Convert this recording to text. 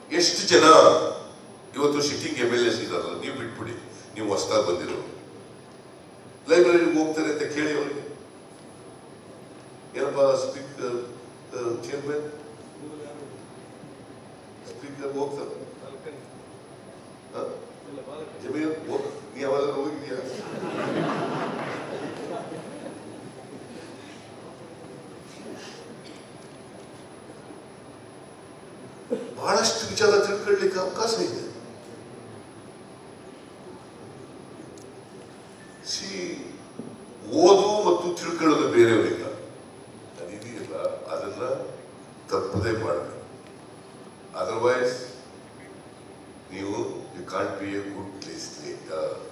ಎಷ್ಟು ಜನ ಇವತ್ತು ಸಿಟ್ಟಿಂಗ್ ಎಮ್ ಎಲ್ ಎಸ್ ಇದಾರಲ್ಲ ನೀವು ಬಿಟ್ಬಿಡಿ ನೀವು ಹೊಸ್ದಾಗಿ ಬಂದಿರೋ ಲೈಬ್ರರಿಗೆ ಹೋಗ್ತಾರೆ ಅಂತ ಕೇಳಿ ಅವರಿಗೆ ಏನಪ್ಪ ಸ್ಪೀಕರ್ ಚೇರ್ಮನ್ ಸ್ಪೀಕರ್ ಹೋಗ್ತಾರೆ ಹ? ಜಮೀರ್ ಹೋಗ್ ನೀ ಯಾವಾಗಾದ್ರೂ ಹೋಗಿದ್ಯಾ ಬಹಳಷ್ಟು ವಿಚಾರ ತಿಳ್ಕೊಳ್ಳಿಕ್ಕೆ ಅವಕಾಶ ಇದೆ ಸಿ ಓದು ಮತ್ತು ತಿಳ್ಕೊಳ್ಳೋದು ಬೇರೆಯವರಿಲ್ಲ ಅದಿದೆಯಲ್ಲ ಅದನ್ನ ತಪ್ಪದೇ ಮಾಡಬೇಕು ಅದರ್ವೈಸ್ ನೀವು you can't be a good place